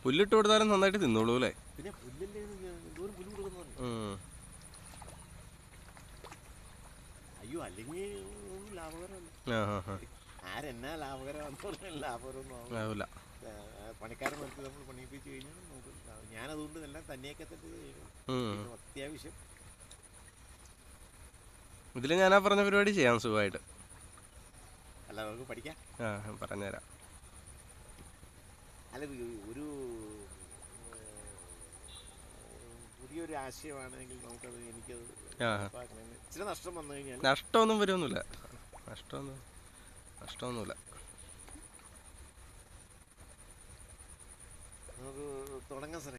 പുല്ലിട്ട് കൊടുത്താലും നന്നായിട്ട് തിന്നോളൂ അല്ലേ പിന്നെ പുല്ലിൻ്റെ ദൂരം പുല്ല് കൊടുക്കുന്നുണ്ട് ഉം. അയ്യോ അല്ലെങ്കിൽ ഒന്നും ലാഭകരമല്ല ആ ആ ആ ആരെന്നാ ലാഭകരമാണെന്ന് പറഞ്ഞാൽ ലാഭകരമൊന്നും ആവും ആവില്ല പണിക്കാരൻ നിർത്തി നമ്മൾ പണിയിപ്പിച്ച് കഴിഞ്ഞാൽ നമുക്ക് ലാഭം. ഞാനതുകൊണ്ട് എല്ലാം തന്നെയൊക്കെ തന്നെ ചെയ്യണം ഉം. പിന്നെ അത്യാവശ്യം ഇതിൽ ഞാൻ ആ പറഞ്ഞ പരിപാടി ചെയ്യാം സുഖമായിട്ട് അല്ല നമുക്ക് പഠിക്കാം ആ പറഞ്ഞുതരാം അല്ല ഒരു- ഒരു ഏഹ്, പുതിയൊരു ആശയമാണെങ്കിൽ നമുക്കത് എനിക്കത് ആ. നടപ്പാക്കണമെങ്കിൽ ഇച്ചിരി നഷ്ടം വന്നു കഴിഞ്ഞാൽ നഷ്ടമൊന്നും വരുമൊന്നുമില്ല നഷ്ടമൊന്നും നഷ്ടമൊന്നുമില്ല